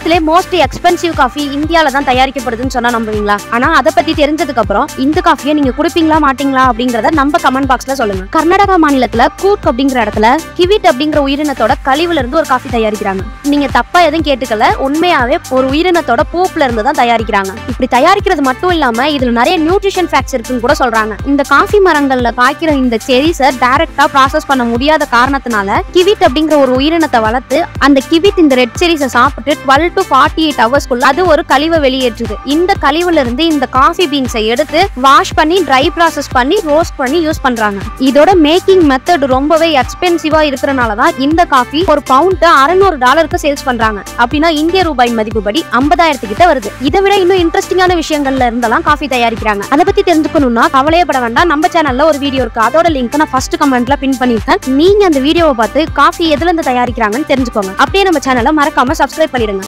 உலகத்திலே most expensive coffee இந்தியால தான் தயாரிக்கப்படுதுன்னு சொன்னா நம்புவீங்களா ஆனா அதை பத்தி தெரிஞ்சதுக்கு அப்புறம் இந்த காஃபியை நீங்க குடிப்பீங்களா மாட்டீங்களா அப்படிங்கறத நம்ம கமெண்ட் பாக்ஸ்ல சொல்லுங்க கர்நாடகா மாநிலத்துல கூர்க் அப்படிங்கிற இடத்துல கிவிட் அப்படிங்கிற உயிரினத்தோட கழிவுல இருந்து ஒரு காஃபி தயாரிக்கிறாங்க நீங்க தப்பா எதுவும் கேட்டுக்கல உண்மையாவே ஒரு உயிரினத்தோட பூப்புல இருந்து தான் தயாரிக்கிறாங்க இப்படி தயாரிக்கிறது மட்டும் இல்லாம இதுல நிறைய நியூட்ரிஷன் ஃபேக்ட்ஸ் இருக்குன்னு கூட சொல்றாங்க இந்த காஃபி மரங்கள்ல காய்க்கிற இந்த செரிஸை டைரக்டா ப்ராசஸ் பண்ண முடியாத காரணத்தினால கிவிட் அப்படிங்கிற ஒரு உயிரினத்தை வளர்த்து அந்த கிவிட் இந்த ரெட் செரிஸை சாப்பிட்டு டுவெல் டு ஃபார்ட்டி எயிட் ஹவர்ஸ்க்குள்ள அது ஒரு கழிவை வெளியேற்றுது இந்த கழிவுல இருந்து இந்த காஃபி பீன்ஸை எடுத்து வாஷ் பண்ணி ட்ரை ப்ராசஸ் பண்ணி ரோஸ்ட் பண்ணி யூஸ் பண்றாங்க இதோட மேக்கிங் மெத்தட் ரொம்பவே எக்ஸ்பென்சிவா இருக்கிறனால தான் இந்த காஃபி ஒரு பவுண்ட் அறநூறு டாலருக்கு சேல்ஸ் பண்றாங்க அப்படின்னா இந்திய ரூபாய் மதிப்புப்படி ஐம்பதாயிரத்து கிட்ட வருது இதை விட இன்னும் இன்ட்ரெஸ்டிங்கான விஷயங்கள்ல இருந்தெல்லாம் காஃபி தயாரிக்கிறாங்க அதை பத்தி தெரிஞ்சுக்கணும்னா கவலையப்பட வேண்டாம் நம்ம சேனல்ல ஒரு வீடியோ இருக்கு அதோட லிங்க் நான் ஃபர்ஸ்ட் கமெண்ட்ல பின் பண்ணிருக்கேன் நீங்க அந்த வீடியோவை பார்த்து காஃபி எதுல இருந்து தயாரிக்கிறாங்கன்னு தெரிஞ்சுக்கோங்க அப்படியே நம்ம சேனலை மறக்காம சப்ஸ்கிரைப் பண்ணிடுங்க